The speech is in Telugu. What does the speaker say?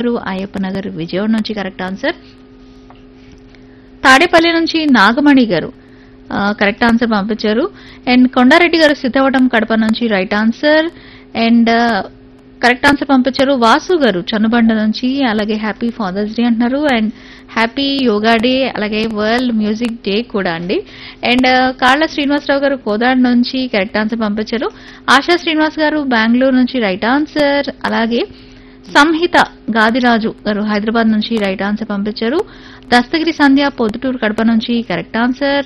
గారు అయ్యప్ప నగర్ విజయవాడ నుంచి కరెక్ట్ ఆన్సర్ తాడేపల్లి నుంచి నాగమణి గారు ఆ, కరెక్ట్ ఆన్సర్ పంపించారు అండ్ కొండారెడ్డి గారు సిద్ధవటం కడప నుంచి రైట్ ఆన్సర్ అండ్ ఆ, కరెక్ట్ ఆన్సర్ పంపించారు వాసు గారు చన్నుబండ నుంచి అలాగే హ్యాపీ ఫాదర్స్ డే అంటున్నారు అండ్ హ్యాపీ యోగా డే అలాగే వరల్డ్ మ్యూజిక్ డే కూడా అండి అండ్ ఆ, కాళ్ళ శ్రీనివాసరావు గారు కోదాడ్ నుంచి కరెక్ట్ ఆన్సర్ పంపించారు ఆశా శ్రీనివాస్ గారు బెంగళూరు నుంచి రైట్ ఆన్సర్ అలాగే సంహిత గాదిరాజు గారు హైదరాబాద్ నుంచి రైట్ ఆన్సర్ పంపించారు దస్తగిరి సంధ్య పొద్దుటూరు కడప నుంచి కరెక్ట్ ఆన్సర్